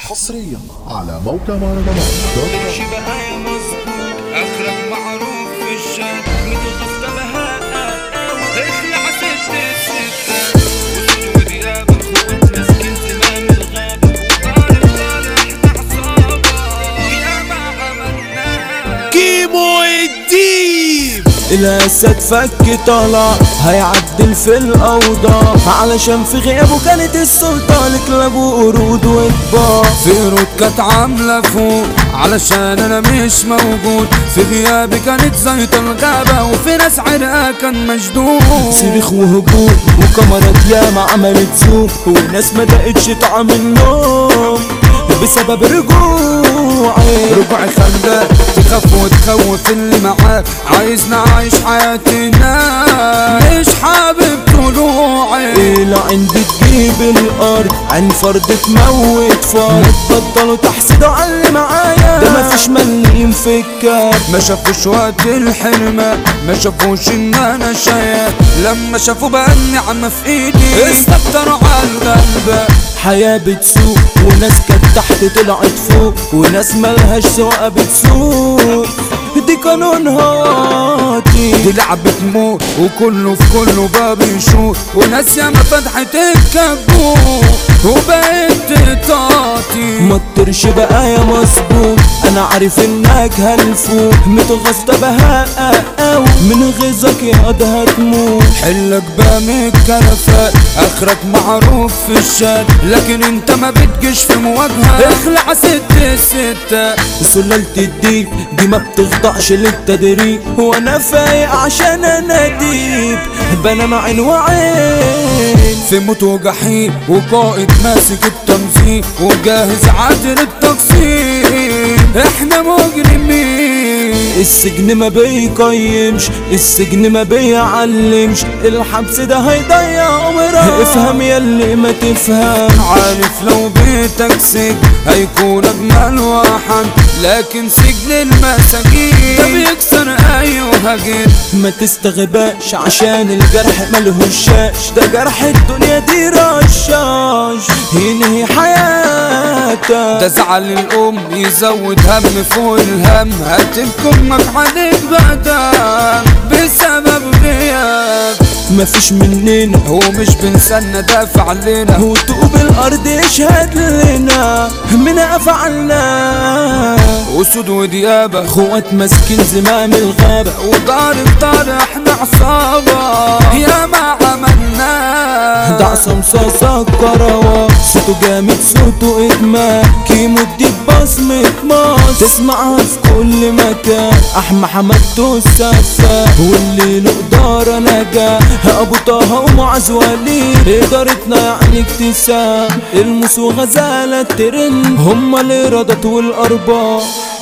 حصريا على موقع مهرجانات دوت كوم. شبه مظبوط اخرك معروف في الشارع متغفى بهاء اخلع ست الستة وصوت ودياب اخوات مسكين زمام الغابة وطارق طارق عصابة يا ما عملنا كيمو الديب الاسد فك طلع هيعدل في الاوضاع علشان في غيابه كانت السلطة لكلاب وقرود وطباع في كانت عاملة فوق علشان انا مش موجود في غيابي كانت زيط الغابة وفي ناس عرقها كان مشدود صريخ وهجوم وكاميرات ياما عملت زوم وناس ما دقتش طعم النوم بسبب رجوعي ربع خلاك تخاف وتخوف اللي معاك عايزنا عايش حياتنا مش حابب طلوعي إلى عندي تجيب الأرض عن فرد تموت فرد بطلوا تحسدوا على اللي معايا ده مفيش مليم في الكاب ما شافوش وقت الحلمة ما شافوش ان انا شايف لما شافوا بقى النعمة في ايدي استكتروا على القلب حياة بتسوق وناس كانت تحت طلعت فوق وناس ملهاش سواقة بتسوق دي قانونها واطي دي لعبة موت وكله في كله بقى بيشوط وناس ياما فتحت الكبوت وبقيت تعطي ما تطرش بقى يا مظبوط انا عارف انك هلفوت متغصة بهاء او من غيظك يا ده هتموت حلك بقى من الكلفات اخرك معروف في الشات لكن انت ما بتجيش في مواجهة اخلع ست ستة سلالة الديب دي ما بتخضعش للتدريب وانا فايق عشان انا ديب بنام عين وعين في موت وجحيم وقائد ماسك التنظيم وجاهز عادل التقسيم احنا مجرمين السجن ما بيقيمش السجن ما بيعلمش الحبس ده هيضيع عمرك افهم ياللي ما تفهم عارف لو بيتك سجن هيكون اجمل واحد لكن سجن المساجين ده بيكسر ايوه جد ما تستغباش عشان الجرح ملهوش شاش ده جرح الدنيا دي رشاش ينهي حياتك ده زعل الام يزود هم فوق الهم هتبكي امك عليك بعدها بسبب غياب مفيش مننا هو مش بنسانا دافع علينا وطوب الارض يشهد لنا من افعلنا اسود وديابة اخوات ماسكين زمام الغابة وضارب طار احنا عصابة يا ما عملنا ده عصام صاصة كروة صوته جامد صوته ادمان كيمو الديب بصمة مصر تسمعها في كل مكان احمى حمدته السفاح واللي له قدارة نجاة ابو طه ومعز وليد ادارتنا يعني اكتساب الموس وغزالة الترند هما الإيرادات والارباح